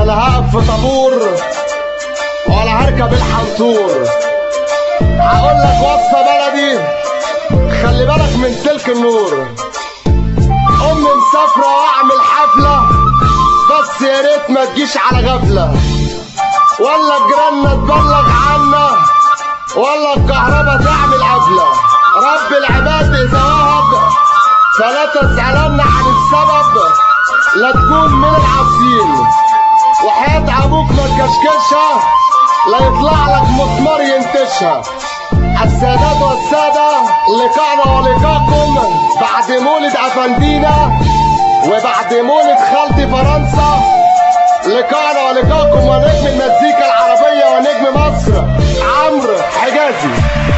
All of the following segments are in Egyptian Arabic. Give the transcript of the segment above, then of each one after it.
لا هقف في طابور ولا هركب الحنطور هقول لك وصفة بلدي خلي بالك من سلك النور أمي مسافرة وأعمل حفلة بس يا ريت ما تجيش على غفلة ولا جيراننا تبلغ عنا ولا الكهرباء تعمل قفلة رب العباد إذا وهب فلا تسألن عن السبب لا تكون من العاصين وحياة أبوك ما تكشكشها لا يطلع لك مسمار ينتشها السادات والسادة لقاءنا ولقاءكم بعد مولد أفندينا وبعد مولد خالتي فرنسا لقاءنا ولقاءكم ونجم المزيكا العربية ونجم مصر عمرو حجازي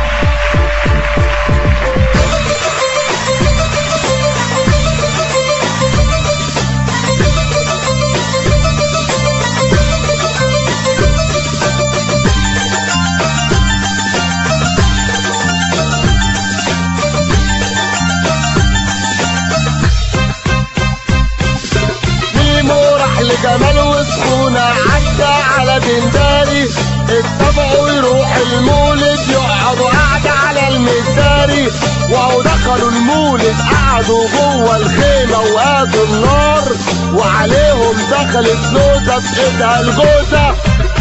ميمو راح لجمال وسخونة عدى على دنداري اتفقوا يروح المولد يقعدوا قعدة على المساري وهو دخلوا المولد قعدوا جوه الخيمة وقادوا النار وعليهم دخلت لوزة في ايدها الجوزة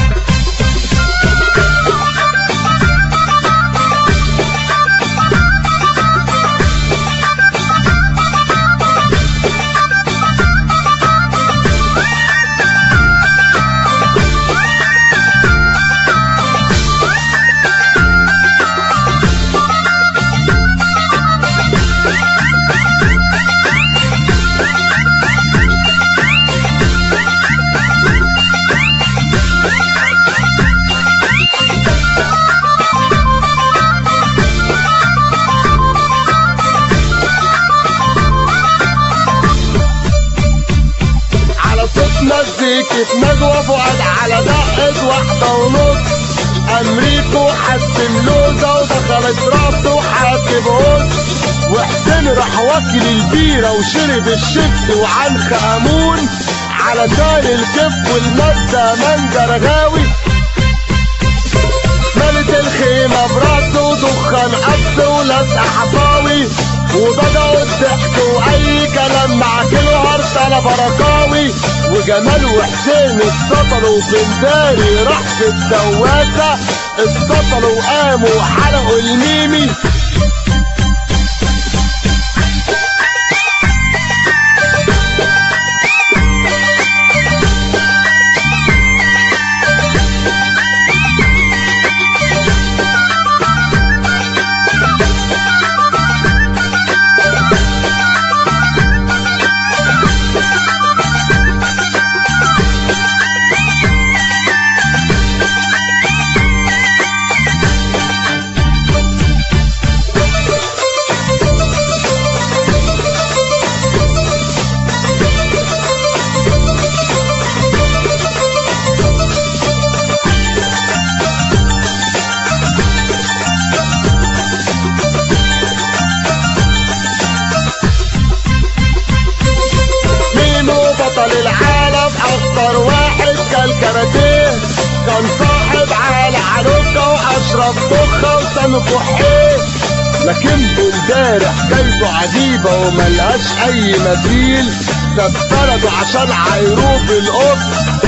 على صوت مزيكة نجوى فؤاد على دقة واحدة ونص أمريكو حسن لوزة ودخلت راسه وحاسب هوس وحسين راح واكل البيرة وشرب الشيبس وعنخ أمون علشان الكف والمادة منجر غاوي ملت الخيمة براسه دخان قبض ولزق حصاوي وبدأوا الضحك وأي كلام مع كل هرسلة بركاوي وجمال وحسين اتسطلوا في الداري راح في الدواسة اتسطلوا وقاموا وحرقوا الميمي ميمو بطل العالم اكتر واحد كان كاراتيه كان صاحب عالي عروكة واشرف بخة وسامي فحيه لكن امبارح جايبه عجيبة وملهاش اي مثيل ساب بلده عشان عيروب القط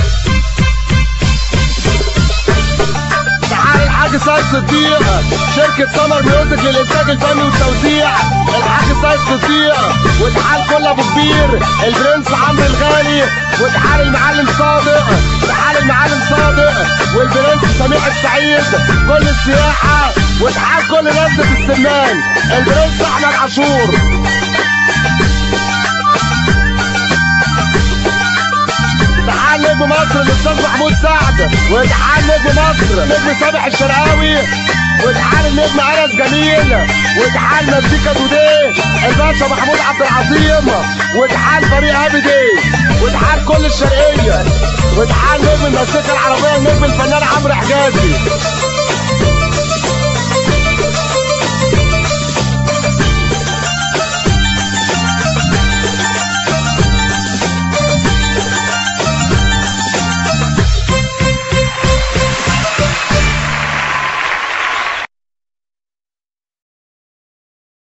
تعال الحاج سيد صديق شركة سمر ميوزك للإنتاج الفني والتوزيع الحاج سيد صديق وتعال كل أبو كبير البرنس عمرو الغالي وتعال المعلم صادق تعال المعلم صادق والبرنس سميح السعيد كل السياحة وتعال كل نزلة السمان البرنس أحمد عاشور تعال نجم مصر الاستاذ محمود سعد وتعال نجم مصر نجم سامح الشرقاوي وتعال النجم انس جميل وتعال مزيكا دوديه الباشا محمود عبد العظيم وتعال فريق ابي دي وتعال كل الشرقيه وتعال نجم المزيكا العربيه النجم الفنان عمرو حجازي